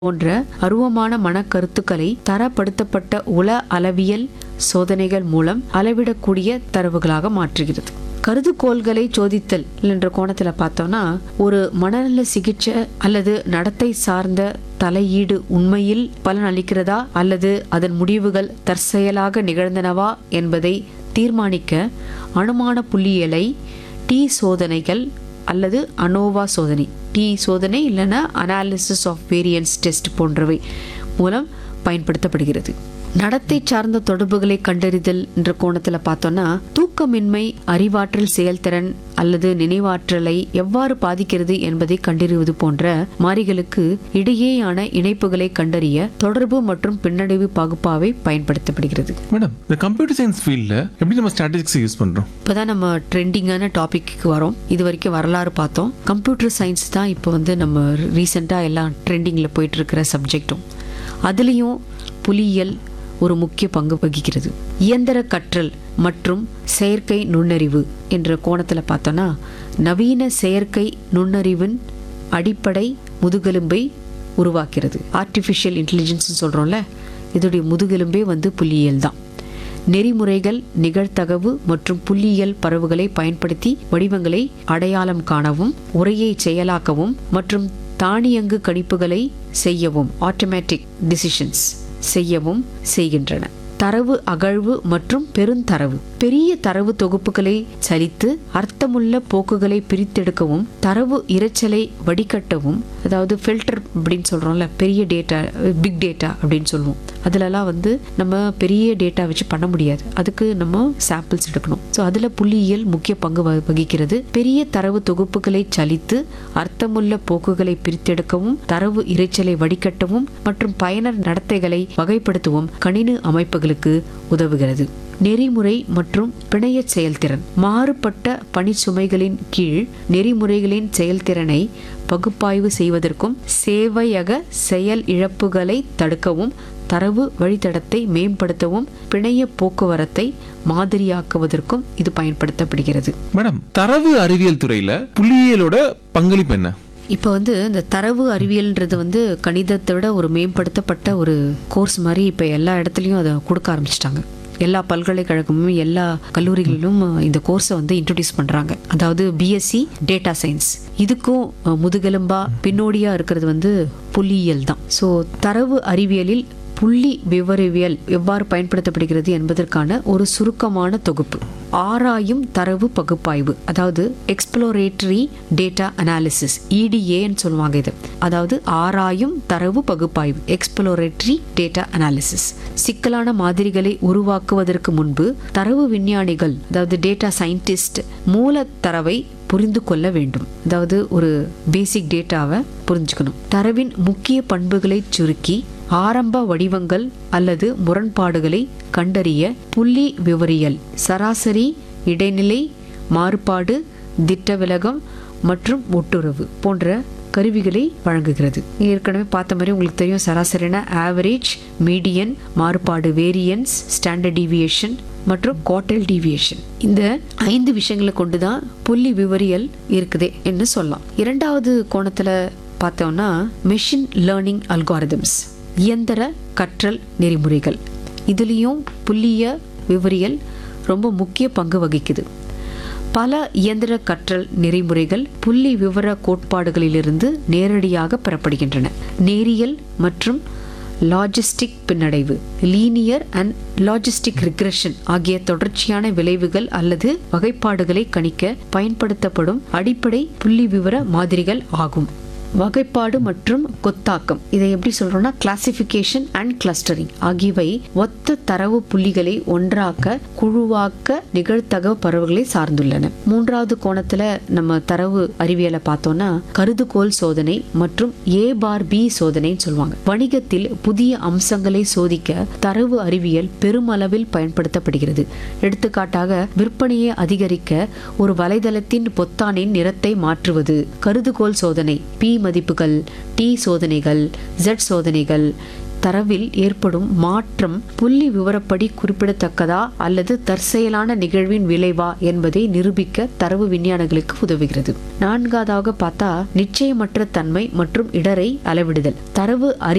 போன்ற அருவமான மனக்கருத்துக்களை தரப்படுத்தப்பட்ட உள அளவியல் சோதனைகள் மூலம் அளவிடக்கூடிய தரவுகளாக மாற்றுகிறது கருதுகோள்களை சோதித்தல் என்ற கோணத்தில் பார்த்தோம்னா ஒரு மனநல சிகிச்சை அல்லது நடத்தை சார்ந்த தலையீடு உண்மையில் பலன் அளிக்கிறதா அல்லது அதன் முடிவுகள் தற்செயலாக நிகழ்ந்தனவா என்பதை தீர்மானிக்க அனுமான புள்ளியியலை டி சோதனைகள் அல்லது அனோவா சோதனை டி சோதனை இல்லைன்னா அனாலிசிஸ் ஆஃப் வேரியன்ஸ் டெஸ்ட் போன்றவை மூலம் பயன்படுத்தப்படுகிறது நடத்தை சார்ந்த தொடர்புகளை கண்டறிதல் என்ற கோணத்தில் பார்த்தோம்னா தூக்கமின்மை அறிவாற்றல் செயல்திறன் அல்லது நினைவாற்றலை எவ்வாறு பாதிக்கிறது என்பதை கண்டறிவது போன்ற மாறிகளுக்கு இடையேயான இணைப்புகளை கண்டறிய தொடர்பு மற்றும் பின்னடைவு பகுப்பாய்வை பயன்படுத்தப்படுகிறது மேடம் இந்த கம்ப்யூட்டர் சயின்ஸ் ஃபீல்டில் எப்படி நம்ம ஸ்ட்ராட்டஜிக்ஸ் யூஸ் பண்ணுறோம் இப்போதான் நம்ம ட்ரெண்டிங்கான டாபிக்கு வரோம் இது வரைக்கும் வரலாறு பார்த்தோம் கம்ப்யூட்டர் சயின்ஸ் தான் இப்போ வந்து நம்ம ரீசெண்டாக எல்லாம் ட்ரெண்டிங்கில் போயிட்டு இருக்கிற சப்ஜெக்டும் அதுலேயும் புலியியல் ஒரு முக்கிய பங்கு வகிக்கிறது இயந்திர கற்றல் மற்றும் செயற்கை நுண்ணறிவு என்ற கோணத்தில் பார்த்தோன்னா நவீன செயற்கை நுண்ணறிவின் அடிப்படை முதுகெலும்பை உருவாக்கிறது ஆர்டிஃபிஷியல் இன்டெலிஜென்ஸ் சொல்கிறோம்ல இதோடைய முதுகெலும்பே வந்து புள்ளியியல் தான் நெறிமுறைகள் நிகழ்தகவு மற்றும் புள்ளியியல் பரவுகளை பயன்படுத்தி வடிவங்களை அடையாளம் காணவும் உரையை செயலாக்கவும் மற்றும் தானியங்கு கணிப்புகளை செய்யவும் ஆட்டோமேட்டிக் டிசிஷன்ஸ் செய்யவும் செய்கின்றன தரவு அகழ்வு மற்றும் பெருந்தரவு பெரிய தரவு தொகுப்புகளை சலித்து அர்த்தமுள்ள போக்குகளை பிரித்தெடுக்கவும் தரவு இரைச்சலை வடிகட்டவும் அதாவது ஃபில்டர் அப்படின்னு சொல்றோம்ல பெரிய டேட்டா பிக் டேட்டா அப்படின்னு சொல்லுவோம் அதுலலாம் வந்து நம்ம பெரிய டேட்டா வச்சு பண்ண முடியாது அதுக்கு நம்ம சாம்பிள்ஸ் எடுக்கணும் ஸோ அதில் புள்ளியியல் முக்கிய பங்கு வ- வகிக்கிறது பெரிய தரவு தொகுப்புகளை சலித்து அர்த்தமுள்ள போக்குகளை பிரித்தெடுக்கவும் தரவு இரைச்சலை வடிகட்டவும் மற்றும் பயனர் நடத்தைகளை வகைப்படுத்தவும் கணினி அமைப்புகளுக்கு உதவுகிறது நெறிமுறை மற்றும் பிணைய செயல்திறன் மாறுபட்ட பணிச்சுமைகளின் கீழ் நெறிமுறைகளின் செயல்திறனை பகுப்பாய்வு செய்வதற்கும் சேவையக செயல் இழப்புகளை தடுக்கவும் தரவு வழித்தடத்தை மேம்படுத்தவும் பிணைய போக்குவரத்தை மாதிரியாக்குவதற்கும் இது பயன்படுத்தப்படுகிறது மேடம் தரவு அறிவியல் துறையில் புள்ளியியலோட பங்களிப்பு என்ன இப்போ வந்து இந்த தரவு அறிவியல்ன்றது வந்து கணிதத்தை விட ஒரு மேம்படுத்தப்பட்ட ஒரு கோர்ஸ் மாதிரி இப்போ எல்லா இடத்துலையும் அதை கொடுக்க ஆரம்பிச்சிட்டாங்க எல்லா பல்கலைக்கழகமும் எல்லா கல்லூரிகளிலும் இந்த கோர்ஸை வந்து இன்ட்ரடியூஸ் பண்ணுறாங்க அதாவது பிஎஸ்சி டேட்டா சயின்ஸ் இதுக்கும் அஹ், முதுகெலும்பா பின்னோடியாக இருக்கிறது வந்து புள்ளியியல் தான் ஸோ தரவு அறிவியலில் புள்ளி விவரவியல் எவ்வாறு பயன்படுத்தப்படுகிறது என்பதற்கான ஒரு சுருக்கமான தொகுப்பு ஆராயும் தரவு பகுப்பாய்வு அதாவது எக்ஸ்ப்ளோரேட்டரி டேட்டா அனாலிசிஸ் இடிஏன்னு சொல்லுவாங்க இது அதாவது ஆராயும் தரவு பகுப்பாய்வு எக்ஸ்ப்ளோரேட்டரி டேட்டா அனாலிசிஸ் சிக்கலான மாதிரிகளை உருவாக்குவதற்கு முன்பு தரவு விஞ்ஞானிகள் அதாவது டேட்டா சயின்டிஸ்ட் மூல தரவை புரிந்து கொள்ள வேண்டும் அதாவது ஒரு பேசிக் டேட்டாவை புரிஞ்சுக்கணும் தரவின் முக்கிய பண்புகளை சுருக்கி ஆரம்ப வடிவங்கள் அல்லது முரண்பாடுகளை கண்டறிய புள்ளி விவரியல் சராசரி இடைநிலை மாறுபாடு திட்ட விலகம் மற்றும் ஒட்டுறவு போன்ற கருவிகளை வழங்குகிறது ஏற்கனவே பார்த்த மாதிரி உங்களுக்கு தெரியும் சராசரினா ஆவரேஜ் மீடியன் மாறுபாடு வேரியன்ஸ் ஸ்டாண்டர்ட் டீவியேஷன் மற்றும் குவார்டல் டீவியேஷன் இந்த ஐந்து விஷயங்களை கொண்டு தான் புள்ளி விவரியல் இருக்குதே என்று சொல்லலாம் இரண்டாவது கோணத்தில் பார்த்தோம்னா மெஷின் லேர்னிங் அல்காரிதம்ஸ் இயந்திர கற்றல் நெறிமுறைகள் இதுலேயும் புள்ளிய விவரியல் ரொம்ப முக்கிய பங்கு வகிக்குது பல இயந்திர கற்றல் நெறிமுறைகள் புள்ளி விவர கோட்பாடுகளிலிருந்து நேரடியாக பெறப்படுகின்றன நேரியல் மற்றும் லாஜிஸ்டிக் பின்னடைவு லீனியர் அண்ட் லாஜிஸ்டிக் ரிக்ரெஷன் ஆகிய தொடர்ச்சியான விளைவுகள் அல்லது வகைப்பாடுகளை கணிக்க பயன்படுத்தப்படும் அடிப்படை புள்ளி விவர மாதிரிகள் ஆகும் வகைப்பாடு மற்றும் கொத்தாக்கம் இதை எப்படி சொல்றோம்னா கிளாசிஃபிகேஷன் அண்ட் கிளஸ்டரிங் ஆகியவை ஒத்த தரவு புள்ளிகளை ஒன்றாக்க குழுவாக்க நிகழ்தகவு பரவுகளை சார்ந்துள்ளன மூன்றாவது கோணத்துல நம்ம தரவு அறிவியலை பார்த்தோம்னா கருதுகோள் சோதனை மற்றும் ஏ பார் பி சோதனைன்னு சொல்லுவாங்க வணிகத்தில் புதிய அம்சங்களை சோதிக்க தரவு அறிவியல் பெருமளவில் பயன்படுத்தப்படுகிறது எடுத்துக்காட்டாக விற்பனையை அதிகரிக்க ஒரு வலைதளத்தின் பொத்தானின் நிறத்தை மாற்றுவது கருதுகோள் சோதனை பி மதிப்புகள் டி சோதனைகள் ஜெட் சோதனைகள் தரவில் ஏற்படும் மாற்றம் புள்ளி விவரப்படி குறிப்பிடத்தக்கதா அல்லது தற்செயலான நிகழ்வின் விளைவா என்பதை நிரூபிக்க தரவு விஞ்ஞானிகளுக்கு உதவுகிறது நான்காவதாக பார்த்தா நிச்சயமற்ற தன்மை மற்றும் இடரை அளவிடுதல் தரவு அறி